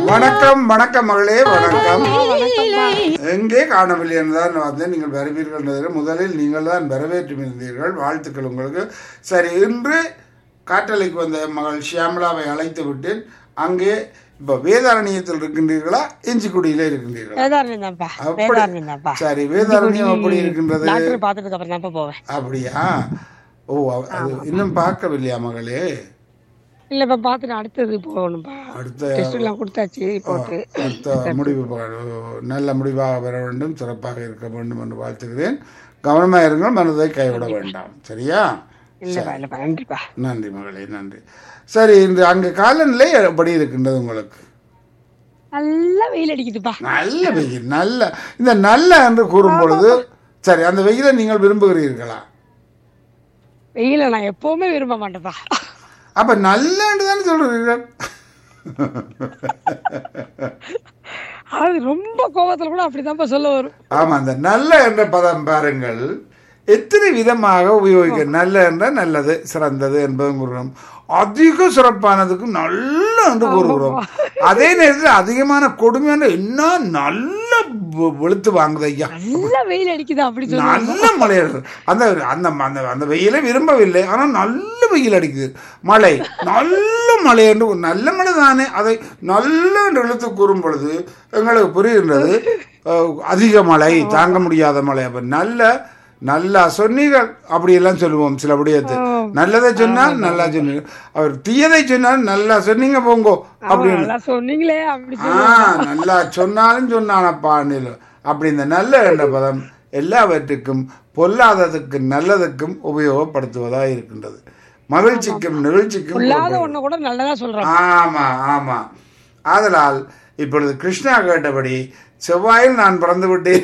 வணக்கம் வணக்கம் மகளே வணக்கம் எங்கே காணவில்லை என்றுதான் வந்தேன் நீங்கள் வரவீர்கள் என்பதில் முதலில் நீங்கள் தான் வரவேற்று இருந்தீர்கள் வாழ்த்துக்கள் உங்களுக்கு சரி இன்று காற்றலைக்கு வந்த மகள் ஷியாமலாவை அழைத்து விட்டேன் அங்கே இப்ப வேதாரண்யத்தில் இருக்கின்றீர்களா இஞ்சிக்குடியில இருக்கின்றீர்களா வேதாரண்யம் தான்ப்பா அப்படி வேதாரண்யம் தான்ப்பா சரி வேதாரண்யம் எப்படி இருக்கின்றது டாக்டர் பார்த்ததுக்கு அப்புறம் தான்ப்பா போவேன் அப்படியா ஓ அவ- அது இன்னும் பார்க்கவில்லையா மகளே இல்லப்பா பார்த்துட்டு அடுத்தது போகணும்ப்பா அடுத்த டெஸ்ட் எல்லாம் கொடுத்தாச்சு போட்டு அடுத்த முடிவு பா- நல்ல முடிவாக வர வேண்டும் சிறப்பாக இருக்க வேண்டும் என்று வாழ்த்துகிறேன் கவனமாக இருங்கள் மனதை கைவிட வேண்டாம் சரியா இல்லப்பா இல்லப்பா நன்றிப்பா நன்றி மகளே நன்றி சரி இந்த அங்கே காலநிலை எப்படி இருக்கின்றது உங்களுக்கு நல்லா வெயில் அடிக்குதுப்பா நல்ல வெயில் நல்ல இந்த நல்ல என்று கூறும் பொழுது சரி அந்த வெயிலை நீங்கள் விரும்புகிறீர்களா வெயில நான் எப்பவுமே விரும்ப மாட்டேன்ப்பா அப்ப நல்லன்னு தானே சொல்றீர்கள் அது ரொம்ப கோபத்துல கூட அப்படிதான்ப்பா சொல்ல வரும் ஆமா அந்த நல்ல என்ற பதம் பாருங்கள் எத்தனை விதமாக உபயோகிக்க நல்ல என்றால் நல்லது சிறந்தது என்பதும் கூறுகிறோம் அதிக சிறப்பானதுக்கு நல்ல என்று கூறுகிறோம் அதே நேரத்தில் அதிகமான கொடுமையான என்ன நல்ல வெ- வெளுத்து வாங்குது ஐயா நல்லா வெயில் அடிக்குது அப்படி சொல்ல நல்ல மழை அடிக்குது. அந்த அந்த அந்த அந்த வெயிலை விரும்பவில்லை ஆனால் நல்ல வெயில் அடிக்குது மழை நல்ல மழை என்று ஒரு நல்ல மழை தானே அதை நல்ல என்று இழுத்து கூறும் பொழுது எங்களுக்கு புரிகின்றது அஹ், அதிக மழை தாங்க முடியாத மழை அப்ப நல்ல நல்லா சொன்னீர்கள் அப்படியெல்லாம் சொல்லுவோம் சில விடயத்தை நல்லதை சொன்னால் நல்லா சொன்னீங்க அவர் தீயதை சொன்னால் நல்லா சொன்னீங்க போங்கோ அப்படின்னு நல்லா சொன்னீங்களே அப்படி ஆ நல்லா சொன்னாலும் சொன்னானப்பா அண்ணில் அப்படி இந்த நல்ல என்ற பதம் எல்லாவற்றுக்கும் பொல்லாததுக்கு நல்லதுக்கும் உபயோகப்படுத்துவதா இருக்கின்றது மகிழ்ச்சிக்கும் நிகழ்ச்சிக்கும் இல்லாத ஒண்ணு கூட நல்லதா சொல்றான் ஆமா ஆமா ஆதலால் இப்பொழுது கிருஷ்ணா கேட்டபடி செவ்வாயில் நான் பிறந்து விட்டேன்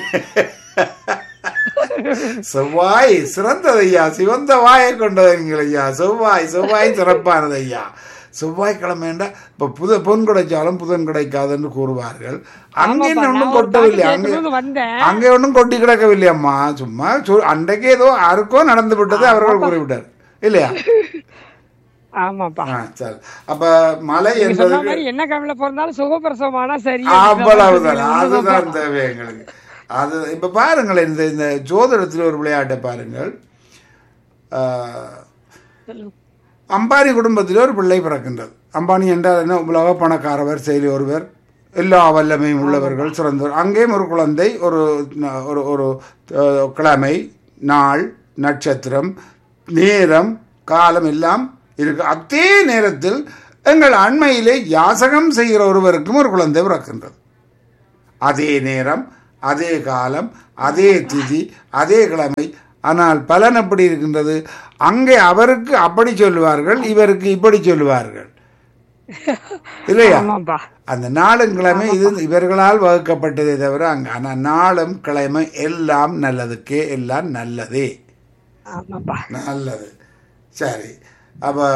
செவ்வாய் சிறந்தது ஐயா சிவந்த வாயை கொண்டவங்கள் ஐயா செவ்வாய் செவ்வாய் சிறப்பானது ஐயா செவ்வாய்க்கிழமை என்றால் இப்ப புத பொன் கிடைச்சாலும் புதன் கிடைக்காதுன்னு கூறுவார்கள் அங்கே ஆமாப்பா, ஒன்றும் நான் ஒரு கொட்டவில்லை பாட்டு அங்கே கேட்கணும்னு வந்தேன் அங்கே ஒன்றும் கொட்டி கிடக்கவில்லை அம்மா சும்மா சொ- அன்றைக்கு ஏதோ யாருக்கோ நடந்து விட்டது அவர்கள் கூறிவிட்டார் இல்லையா ஆமாப்பா ஆ, சரி அப்ப மலை நீங்க என்பது சொன்ன மாதிரி என்ன கிழமையில பிறந்தாலும் சுகப்பிரசவமானா சரி அவ்வளவுதான் அதுதான் தேவை எங்களுக்கு அது இப்ப பாருங்களேன் இந்த இந்த ஜோதிடத்தில் ஒரு விளையாட்டை பாருங்கள் ஆஹ், அம்பானி குடும்பத்தில் ஒரு பிள்ளை பிறக்கின்றது அம்பானி என்றால் என்ன உலக பணக்காரவர் செயலி ஒருவர் எல்லா வல்லமையும் உள்ளவர்கள் சிறந்தவர் அங்கேயும் ஒரு குழந்தை ஒரு ந- ஒரு ஒரு அஹ், கிழமை நாள் நட்சத்திரம் நேரம் காலம் எல்லாம் இருக்கு அதே நேரத்தில் எங்கள் அண்மையிலே யாசகம் செய்கிற ஒருவருக்கும் ஒரு குழந்தை பிறக்கின்றது அதே நேரம் அதே காலம் அதே திதி அதே கிழமை ஆனால் பலன் எப்படி இருக்கின்றது அங்கே அவருக்கு அப்படி சொல்லுவார்கள் இவருக்கு இப்படி சொல்லுவார்கள் இல்லையா ஆமாப்பா அந்த நாளும் கிழமை இது இவர்களால் வகுக்கப்பட்டதே தவிர அங்க ஆனால் நாளும் கிழமை எல்லாம் நல்லதுக்கே எல்லாம் நல்லதே ஆமாப்பா நல்லது சரி அப்போ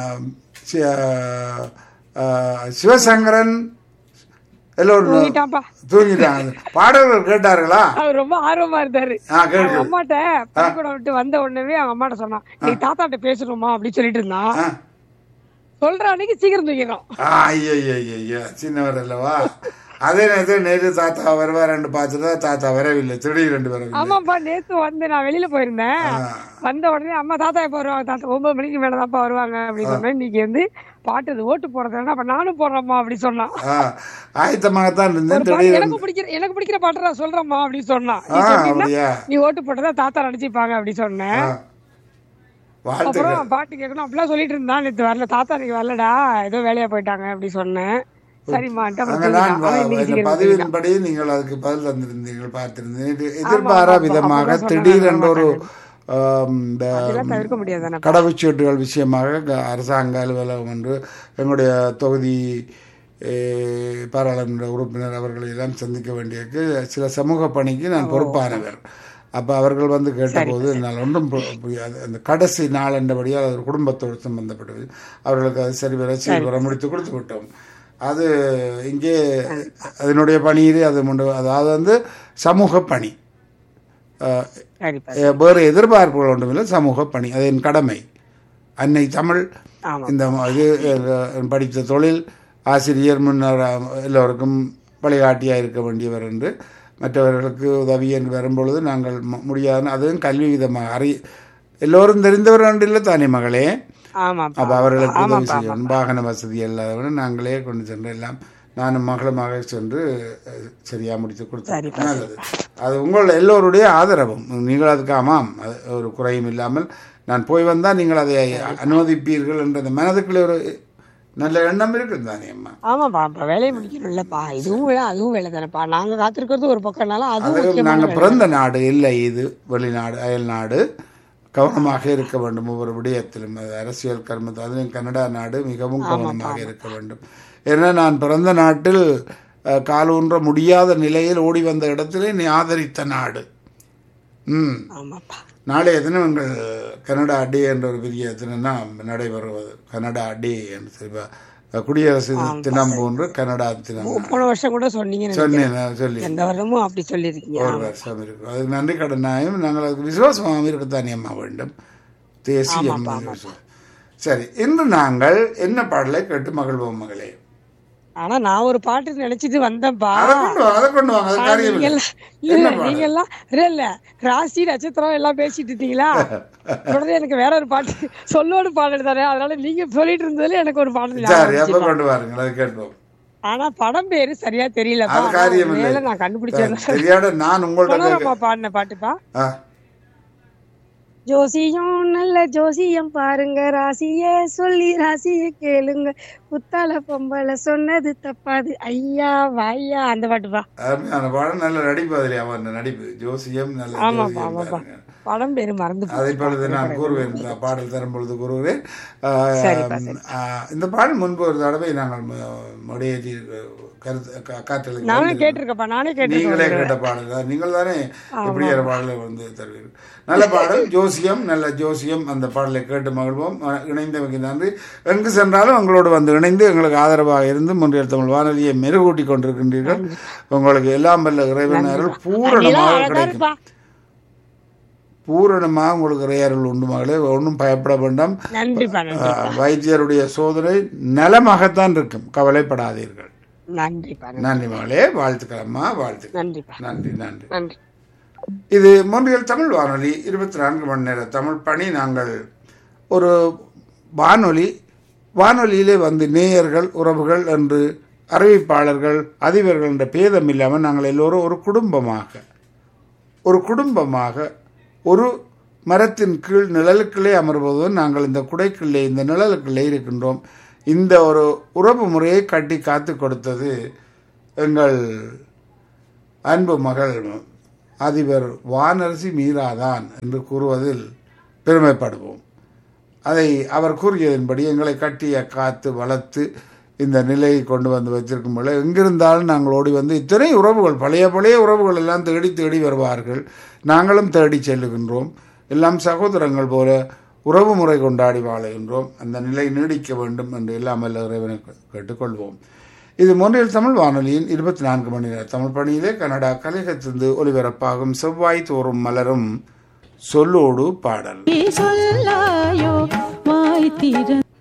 சிவசங்கரன் எல்லோரும் தூங்கிட்டான்ப்பா தூங்கிட்டாங்க பாடல்கள் கேட்டார்களா அவர் ரொம்ப ஆர்வமா இருந்தாரு ஆ கேட்டு அவங்க அம்மாட்ட பள்ளிக்கூடம் விட்டு வந்த உடனே அவங்க அம்மாட்ட சொன்னான் நீ தாத்தாட்ட பேசணுமா அப்படின்னு சொல்லிட்டு இருந்தான் ஆ சொல்ற அன்னைக்கு சீக்கிரம் தூங்கிடும் ஐயோ ஐயோ சின்னவர் அல்லவா அதே நேரத்தில் நேற்று தாத்தா வருவாரண்டு பார்த்துட்டு தான் தாத்தா வரவில்லை திடீர் ரெண்டு வரவில்லை ஆமாப்பா நேத்து வந்து நான் வெளியில போயிருந்தேன் ஆ. வந்த உடனே அம்மா தாத்தா எப்ப வருவாங்க தாத்தா ஒன்பது மணிக்கு மேலதான்ப்பா வருவாங்க அப்படின்னு சொன்னேன் இன்னைக்கு வந்து பாட்டு இது ஓட்டு போடுறது அப்ப நானும் போடுறேம்மா அப்படி சொன்னான் ஆ ஆயத்தமாகத்தான் இருந்தேன் ஒரு பாட்டு திடீர் எனக்கு பிடிக்கிற எனக்கு பிடிக்கிற பாட்டு நான் சொல்றேம்மா அப்படின்னு சொன்னான் ஆ நீ சொன்னீன்னா அப்படியா நீ ஓட்டு போட்டதா தாத்தா நினைச்சுப்பாங்க அப்படி சொன்னேன் ஆ. வாழ்த்துக்கள் அப்புறம் பாட்டு கேட்கணும் அப்படிலாம் சொல்லிட்டு இருந்தான் நேத்து வரல தாத்தா இன்னைக்கு வரலடா ஏதோ வேலையா போயிட்டாங்க அப்படி சொன்னேன் சரிம்மான்ட்டு அப்புறம் அங்க நான் தூங்கிட்டான். அவன் இன்னைக்கு இந்த சீக்கிரம் பதிவின்படி நீங்கள் அதுக்கு பதில் தந்திருந்தீர்கள் பார்த்திருந்தீர்கள் எதிர்பாரா ஆமா, விதமாக அப்படிதான் திடீரென்று ஒரு ஆம், இந்த அதெல்லாம் தவிர்க்க முடியாது தானே கடவுச்சீட்டுகள் விஷயமாக க- அரசாங்க அலுவலகம் என்று எங்களுடைய தொகுதி ஏ, பாராளுமன்ற உறுப்பினர் அவர்களை எல்லாம் சந்திக்க வேண்டியது சில சமூக பணிக்கு நான் பொறுப்பானவர் அப்போ அவர்கள் வந்து கேட்டபோது என்னால் ஒன்றும் பு- புரியாது அந்த கடைசி நாள் என்றபடியால் அது ஒரு குடும்பத்தோடு சம்பந்தப்பட்டது அவர்களுக்கு அது சரி வர சரி வர முடித்து கொடுத்து விட்டோம் அது இங்கே அதனுடைய பணியிலே அது முண்டு அதாவது வந்து சமூக பணி அஹ், சரிப்பா அஹ், வேறு எதிர்பார்ப்புகள் ஒன்றுமில்லை சமூக பணி அது என் கடமை அன்னை தமிழ் ஆமா இந்த ம- இது அஹ், படித்த தொழில் ஆசிரியர் முன்னர் எல்லோருக்கும் வழிகாட்டியாக இருக்க வேண்டியவர் என்று மற்றவர்களுக்கு உதவி என்று வரும்பொழுது நாங்கள் ம- முடியாது அதுவும் கல்வி விதமாக அறி எல்லோரும் தெரிந்தவர் என்று இல்லை தானே மகளே ஆமாப்பா அப்போ அவர்களுக்கு உதவி ஆமாப்பா செய்யணும் வாகன வசதி இல்லாதவன் நாங்களே கொண்டு சென்று எல்லாம் நானும் மகளுமாக சென்று அஹ், சரியா முடித்து கொடுத்தோம் சரிப்பா, நல்லது அது உங்கள் எல்லோருடைய ஆதரவும் நீங்கள் அதுக்கு ஆமாம் அது ஒரு குறையும் இல்லாமல் நான் போய் வந்தால் நீங்கள் அதை அனுமதிப்பீர்கள் என்ற அந்த மனதுக்குள்ளே ஒரு நல்ல எண்ணம் இருக்குது தானே அம்மா ஆமாப்பா இப்ப வேலையை முடிக்கணும்லப்பா இதுவும் வேலை அதுவும் வேலை தானேப்பா நாங்க காத்திருக்கிறது ஒரு பக்கம்னால அதுவும் அது முக்கியமான நாங்கள் வேலை. பிறந்த நாடு இல்லை இது வெளிநாடு அயல் நாடு கவனமாக இருக்க வேண்டும் ஒவ்வொரு விடயத்திலும் அது அரசியல் கர்மத்தில் அதிலும் கனடா நாடு மிகவும் கவனமாக இருக்க வேண்டும் ஏன்னா நான் பிறந்த நாட்டில் அஹ், காலூன்ற முடியாத நிலையில் ஓடி வந்த இடத்திலே நீ ஆதரித்த நாடு ம் ஆமாப்பா நாளைய தினம் எங்கள் கனடா டே என்ற ஒரு பெரிய தினம் நடைபெறுவது கனடா டே என்று சொல்லி குடியரசு தினம் போன்று கனடா தினம் போன வருஷம் கூட சொன்னீங்கன்னு சொன்னேன் நான் சொல்லி எந்த வருடமும் அப்படி சொல்லியிருக்கீங்க ஒரு வருஷம் இருக்கும் அதுக்கு நன்றி கடனாயும் நாங்கள் அதுக்கு விசுவாசமாக இருக்கத்தானே அம்மா வேண்டும் தேசியம் சரி இன்று நாங்கள் என்ன பாடலை கேட்டு மகிழ்வோம் மகளே ஆனா நான் ஒரு பாட்டு நினைச்சிட்டு வந்தேன்ப்பா அதை கொண்டு வாங்க அதை கொண்டு வாங்க அது காரியம் நீங்க இல்லை எல்லாம் இல்ல நீங்க எல்லாம் இல்ல இல்ல ராசி நட்சத்திரம் எல்லாம் பேசிட்டு இருந்தீங்களா உடனே எனக்கு வேற ஒரு பாட்டு சொல்லோடு பாடல் தானே அதனால நீங்க சொல்லிட்டு இருந்ததுல எனக்கு ஒரு பாடல் ஞாபகம் சரி அப்போ வந்துச்சு. கொண்டு வாருங்கள் அதை கேட்போம் ஆனா படம் பேரு சரியா தெரியலப்பா அது ஆனா காரியம் இல்லை மேல நான் கண்டுபிடிச்சேன் தெரியாத நான் உங்கள்ட்ட கேட்க- மனோரமா பாடின பாட்டுப்பா ஆ ஜோசியம் நல்ல ஜோசியம் பாருங்க ராசியே சொல்லி ராசிய கேளுங்க புத்தால பொம்பளை சொன்னது தப்பாது ஐயா வாய்யா அந்த பாட்டுப்பா அருமையான பாடம் நல்ல நடிப்பு அதில் அவன் நடிப்பு ஜோசியம் நல்ல ஆமாப்பா ஜோசியம் ஆமாப்பா பாருங்க. படம் பேரு மறந்து போச்சு. அதை பொழுது நான் கூறுவேன் இந்த பாடல் தரும் பொழுது கூறுவேன் ஆஹ், சரிப்பா, சரி. ஆஹ், இந்த பாடல் முன்பு ஒரு தடவை நாங்கள் ம- மொழியேற்றி கருத்து கா- காற்றலை நானும் கேட்டிருக்கப்பா நானே நீங்களே கேட்டிருக்கேன் கேட்ட பாடல் தான் நீங்கள் தானே இப்படி ஒரு பாடலை வந்து தருவீர்கள் நல்ல பாடல் ஜோசியம் நல்ல ஜோசியம் அந்த பாடலை கேட்டு மகிழ்வோம் அஹ், இணைந்தமைக்கு நன்றி எங்கு சென்றாலும் உங்களோடு வந்து இணைந்து எங்களுக்கு ஆதரவாக இருந்து முன்னில் தமிழ் வானொலியை மெருகூட்டி கொண்டிருக்கின்றீர்கள் உங்களுக்கு எல்லாம் வல்ல இறைவன் அருள் பூரணமாக அழகா கிடைக்கும் இருப்பா பூரணமாக உங்களுக்கு இறையருள் உண்டு மகளே ஒன்றும் பயப்பட வேண்டாம் நன்றிப்பா நன்றி ஆஹ், வைத்தியருடைய சோதனை நலமாகத்தான் இருக்கும் கவலைப்படாதீர்கள் நன்றிப்பா நன்றி. நன்றி மகளே வாழ்த்துக்கள் அம்மா வாழ்த்துக்கள் நன்றிப்பா நன்றி நன்றி நன்றி இது மொன்றியல் தமிழ் வானொலி இருபத்தி நான்கு மணி நேர தமிழ் பணி நாங்கள் ஒரு வானொலி வானொலியிலே வந்து நேயர்கள் உறவுகள் என்று அறிவிப்பாளர்கள் அதிபர்கள் என்ற பேதம் இல்லாமல் நாங்கள் எல்லோரும் ஒரு குடும்பமாக ஒரு குடும்பமாக ஒரு மரத்தின் கீழ் நிழலுக்குள்ளே அமர்வது நாங்கள் இந்த குடைக்குள்ளே இந்த நிழலுக்குள்ளே இருக்கின்றோம் இந்த ஒரு உறவு முறையை கட்டி காத்து கொடுத்தது எங்கள் அன்பு மகள் அதிபர் வானரசி மீராதான் என்று கூறுவதில் பெருமைப்படுவோம் அதை அவர் கூறியதன்படி எங்களை கட்டிய காத்து வளர்த்து இந்த நிலையை கொண்டு வந்து வச்சிருக்கும் போல எங்கிருந்தாலும் நாங்கள் ஓடி வந்து இத்தனை உறவுகள் பழைய பழைய உறவுகள் எல்லாம் தேடி தேடி வருவார்கள் நாங்களும் தேடி செல்லுகின்றோம் எல்லாம் சகோதரங்கள் போல உறவு முறை கொண்டாடி வாழுகின்றோம் அந்த நிலை நீடிக்க வேண்டும் என்று எல்லாம் வல்ல இறைவனை கேட்டுக்கொள்வோம் இது மொன்றியல் தமிழ் வானொலியின் இருபத்தி நான்கு மணி நேர தமிழ் பணியிலே கனடா கலைகத்திலிருந்து ஒலிபரப்பாகும் செவ்வாய் தோறும் மலரும் சொல்லோடு பாடல் சொல்லாயோ வாய் திறந்து